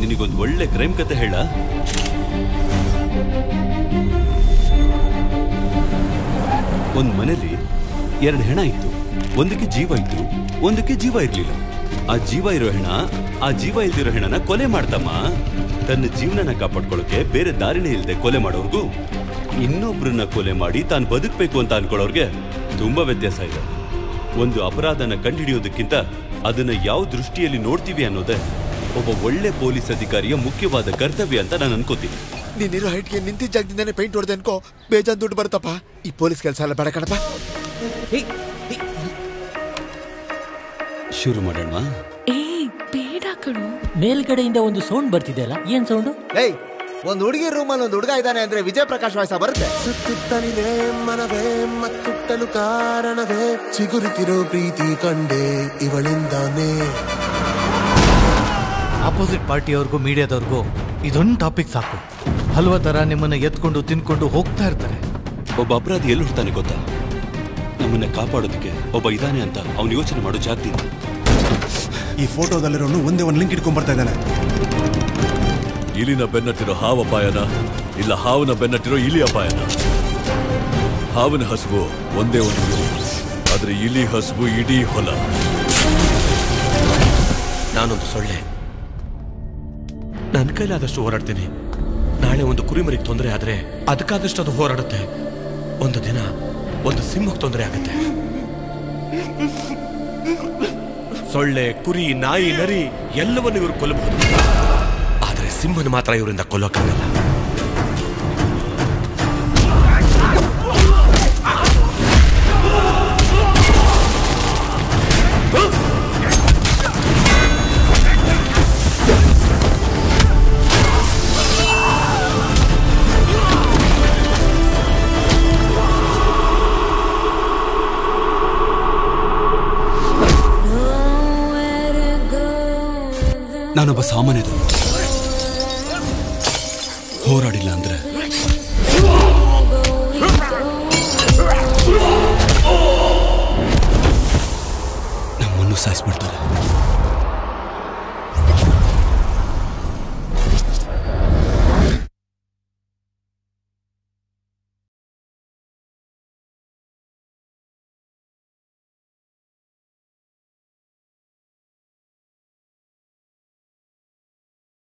ನಿನಗೊಂದು ಒಳ್ಳೆ ಕ್ರೈಮ್ ಕತೆ ಹೇಳ ಒಂದ್ ಮನೇಲಿ ಎರಡು ಹೆಣ ಇತ್ತು ಒಂದಕ್ಕೆ ಜೀವ ಇತ್ತು ಒಂದಕ್ಕೆ ಜೀವ ಇರ್ಲಿಲ್ಲ ಆ ಜೀವ ಇರೋ ಹೆಣ ಆ ಜೀವ ಇಲ್ದಿರೋ ಹೆಣನ ಕೊಲೆ ಮಾಡ್ತಮ್ಮ ತನ್ನ ಜೀವನನ ಕಾಪಾಡ್ಕೊಳ್ಳೋಕೆ ಬೇರೆ ದಾರಿನೇ ಇಲ್ಲದೆ ಕೊಲೆ ಮಾಡೋರ್ಗೂ ಇನ್ನೊಬ್ರನ್ನ ಕೊಲೆ ಮಾಡಿ ತಾನು ಬದುಕ್ಬೇಕು ಅಂತ ಅನ್ಕೊಳ್ಳೋರ್ಗೆ ತುಂಬಾ ವ್ಯತ್ಯಾಸ ಇದೆ ಒಂದು ಅಪರಾಧನ ಕಂಡುಹಿಡಿಯೋದಕ್ಕಿಂತ ಅದನ್ನ ಯಾವ ದೃಷ್ಟಿಯಲ್ಲಿ ನೋಡ್ತೀವಿ ಅನ್ನೋದೇ ಒಬ್ಬ ಒಳ್ಳೆ ಪೊಲೀಸ್ ಅಧಿಕಾರಿಯ ಮುಖ್ಯವಾದ ಕರ್ತವ್ಯ ಅಂತ ನಾನು ಅನ್ಕೋತೀನಿ ನೀನಿರೋ ಹೈಟ್ಗೆ ನಿಂತಿದ್ದ ಜಾಗದಿಂದಾನೆ ಪೇಂಟ್ ಹೊಡೆದೆ ಅನ್ಕೋ ಬೇಜಾನ್ ದುಡ್ಡು ಬರುತ್ತಪ್ಪ ಈ ಪೊಲೀಸ್ ಕೆಲಸ ಎಲ್ಲ ಬೇಡ ಕಣಪ್ಪ ಶುರು ಮಾಡೋಣ ಏ ಬೇಡ ಕಣೋ ಮೇಲ್ಗಡೆಯಿಂದ ಒಂದು ಸೌಂಡ್ ಬರ್ತಿದೆಯಲ್ಲ ಏನ್ ಸೌಂಡು ಏಯ್ ಒಂದ್ ಹುಡುಗಿ ರೂಮಲ್ಲಿ ಒಂದು ಹುಡುಗ ಇದ್ದಾನೆ ಅಂದ್ರೆ ವಿಜಯ್ ಪ್ರಕಾಶ್ ವಾಯ್ಸ ಬರುತ್ತೆ ಸುತ್ತುತ್ತಲಿದೆ ಮನವೇ ಮತ್ತುಟ್ಟಲು ಕಾರಣವೇ ಚಿಗುರುತ್ತಿರೋ ಪ್ರೀತಿ ಕಂಡೆ ಇವಳಿಂದಾನೇ ಆಪೋಸಿಟ್ ಪಾರ್ಟಿಯವ್ರಿಗೂ ಮೀಡಿಯಾದವ್ರಿಗೂ ಇದೊಂದು ಟಾಪಿಕ್ ಸಾಕು ಹಲ್ವ ತರ ನಿಮ್ಮನ್ನ ಎತ್ಕೊಂಡು ತಿನ್ಕೊಂಡು ಹೋಗ್ತಾ ಇರ್ತಾರೆ ಒಬ್ಬ ಅಪರಾಧಿ ಎಲ್ಲಿ ಹುಡ್ತಾನೆ ಗೊತ್ತಾ ನಮ್ಮನ್ನ ಕಾಪಾಡೋದಕ್ಕೆ ಒಬ್ಬ ಇದಾನೆ ಅಂತ ಅವನು ಯೋಚನೆ ಮಾಡೋ ಜಾಗದಿಂದ ಈ ಫೋಟೋದಲ್ಲಿರೋನು ಒಂದೇ ಒಂದು ಲಿಂಕ್ ಇಟ್ಕೊಂಡ್ ಬರ್ತಾ ಇದ್ದಾನೆ ಇಲಿನ ಬೆನ್ನಟ್ಟಿರೋ ಹಾವು ಅಪಾಯನ ಇಲ್ಲ ಹಾವನ ಬೆನ್ನಟ್ಟಿರೋ ಇಲಿ ಅಪಾಯನ ಹಾವಿನ ಹಸುವು ಒಂದೇ ಒಂದು ಇಲಿ. ಆದ್ರೆ ಇಲಿ ಹಸುವು ಇಡೀ ಹೊಲ ನಾನೊಂದು ಸೊಳ್ಳೆ ನನ್ನ ಕೈಲಾದಷ್ಟು ಹೋರಾಡ್ತೀನಿ ನಾಳೆ ಒಂದು ಕುರಿಮರಿಗೆ ತೊಂದರೆ ಆದ್ರೆ ಅದಕ್ಕಾದಷ್ಟು ಅದು ಹೋರಾಡುತ್ತೆ ಒಂದು ದಿನ ಒಂದು ಸಿಂಹಕ್ಕೆ ತೊಂದರೆ ಆಗುತ್ತೆ ಸೊಳ್ಳೆ ಕುರಿ ನಾಯಿ ನರಿ ಎಲ್ಲವನ್ನು ಇವರು ಕೊಲ್ಲಬಹುದು ಆದರೆ ಸಿಂಹನ ಮಾತ್ರ ಇವರಿಂದ ಕೊಲ್ಲೋಕ್ಕಾಗಲ್ಲ ನಾನೊಬ್ಬ ಸಾಮಾನ್ಯದ ಹೋರಾಡಿಲ್ಲ ಅಂದ್ರೆ ನಮ್ಮನ್ನು ಸಾಯಿಸ್ಬಿಡ್ತಾರೆ